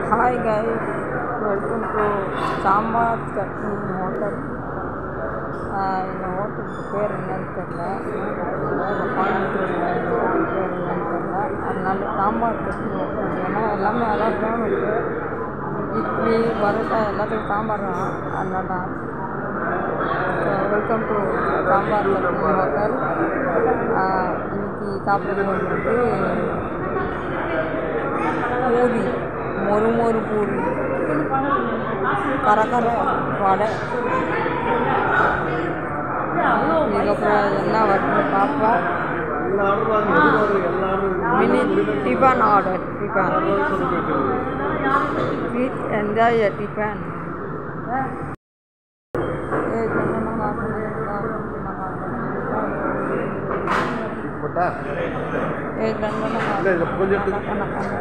Hi guys welcome to sambar chutney hotel இந்த ஹோட்டலுக்கு பேர் என்னன்னு தெரில கோயம்புத்தூரில் இந்த ஹோட்டல் பேர் என்னன்னு தெரில அதனால சாம்பார் சட்னி ஹோட்டல் ஏன்னா எல்லாமே அதான் ஃபேமஸ்ஸு இட்லி பரோட்டா எல்லாத்துக்கும் சாம்பார் தான் அதனால தான் welcome to sambar chutney hotel இன்னைக்கு சாப்பிட போகிறது வந்து பூரி மொறு மொறு பூரி கரகர வடை இதுக்கப்புறம் என்ன வருதுன்னு பார்ப்போம் mini tiffin order tiffin please enjoy a tiffin போட்டா ஏ கண்ணன இல்லை இதில் கொஞ்சம் எடுத்து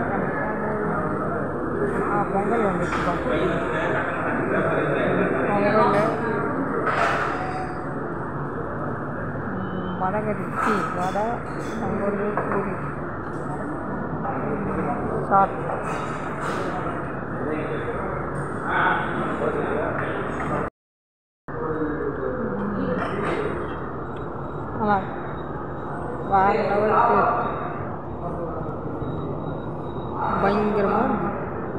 ஆ பொங்கல் வந்துச்சு பொங்கல் வடகரி டீ வடை பொங்கல் பூரி சாட் நல்லா இருக்கு. வேற லெவல் பயங்கரமாக இருக்கு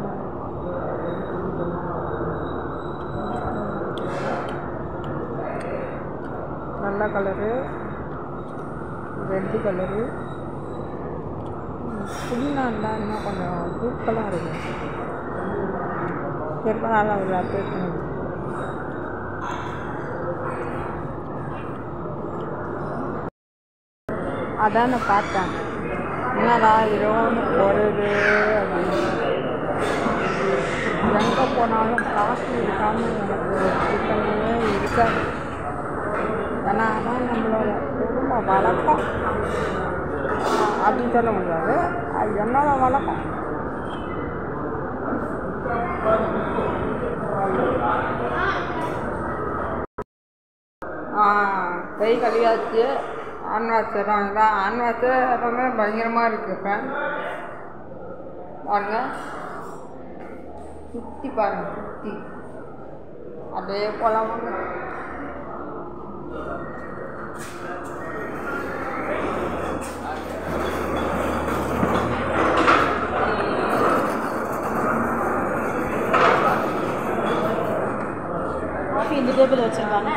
நல்ல கலரு ரெட்டு கலரு புதினா இருந்தால் இன்னும் கொஞ்சம் தூக்கலாக இருக்கும் சரி நல்லா இல்லை டேஸ்ட் பண்ணி அதான் நான் பார்த்தேன் என்னடா இரவுன்னு வருது அப்படின்னு எங்கே போனாலும் காசு இருக்காமல் எனக்கு சிக்கனே இருக்காது ஏன்னா அதான் நம்மளோட குடும்ப வழக்கம் அப்படின்னு சொல்ல முடியாது அது என்னோட வழக்கம் கை கழியாச்சு ஆன் வாட்ச் தான் ஆன் வாட்ச்சு எப்பவுமே பயங்கரமாக இருக்குது ஃபேன் பாருங்க சுற்றி பாருங்க சுற்றி அப்படியே போகலாம் வாங்க காஃபி இந்த டேபிள் வச்சுருக்காங்க